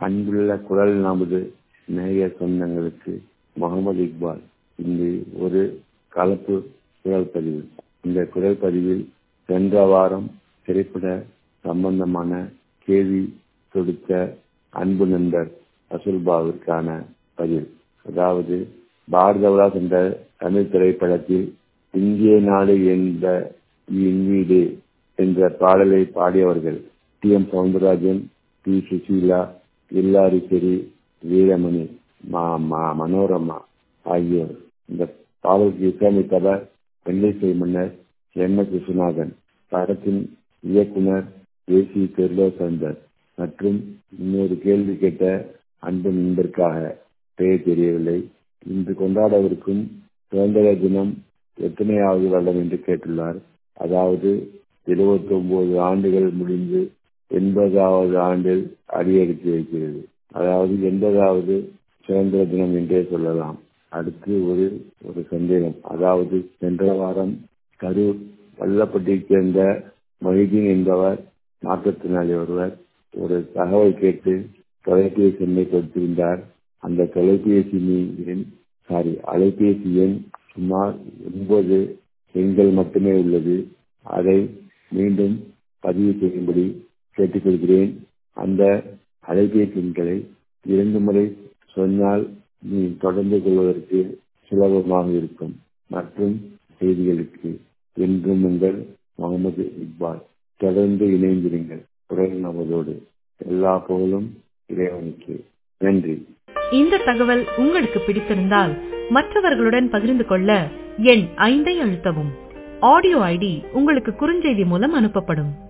அன்புள்ள குரல் நமது நேய சொந்தங்களுக்கு முகமது இக்பால் இங்கு ஒரு கலப்பு குரல் பதிவு இந்த குரல் பதிவில் சென்ற வாரம் திரைப்பட சம்பந்தமான கேள்வி கொடுத்த அன்பு நண்பர் அசுல்பாவிற்கான பதில் அதாவது பாரதவராஜ் என்ற தமிழ் திரைப்படத்தில் இந்திய நாடு என்ற என் வீடு என்ற பாடலை பாடியவர்கள் T M Soundararajan P Susheela எல்லாரிசரி வீரமணி மனோரமா ஆகியோர் இந்த பாடலுக்கு இசையமைத்தவர் வெள்ளைசை மன்னர் எம் எஸ் விஸ்வநாதன் படத்தின் இயக்குனர் ஏ சி பெர்லோசந்தர் மற்றும் இன்னொரு கேள்வி கேட்ட அன்பு நண்பருக்காக பெயர் தெரியவில்லை இன்று கொண்டாடவிருக்கும் சுதந்திர தினம் எத்தனையாவது வருடம் என்று கேட்டுள்ளார் அதாவது இருபத்தி ஒன்பது ஆண்டுகள் முடிந்து எண்பதாவது ஆண்டில் அடியெடுத்து வைக்கிறது அதாவது எண்பதாவது சுதந்திர தினம் என்றே சொல்லலாம் அடுத்து ஒரு ஒரு சந்தேகம் அதாவது சென்ற வாரம் கரூர் வல்லப்பட்டியைச் சேர்ந்த மொஹிதீன் என்பவர் மாற்றுத்திறனாளி ஒருவர் ஒரு தகவல் கேட்டு தொலைபேசி எண்ணை கொடுத்திருந்தார் அந்த தொலைபேசி எண் சாரி அலைபேசி எண் சுமார் ஒன்பது எண்கள் மட்டுமே உள்ளது அதை மீண்டும் பதிவு செய்யும்படி கேட்டுக்கொள்கிறேன் அந்த அலைபேசி எண்களை இரண்டு முறை சொன்னால் நீ தொடர்ந்து கொள்வதற்கு சுலபமாக இருக்கும் மற்றும் செய்திகளுக்கு என்றும் உங்கள் முகமது இக்பால் தொடர்ந்து இணைந்திருங்கள் குரல் நமதோடு எல்லா புகழும் இறைவனுக்கு நன்றி இந்த தகவல் உங்களுக்கு பிடித்திருந்தால் மற்றவர்களுடன் பகிர்ந்து கொள்ள எண் ஐந்தை அழுத்தவும் ஆடியோ ஐடி உங்களுக்கு குறுஞ்செய்தி மூலம் அனுப்பப்படும்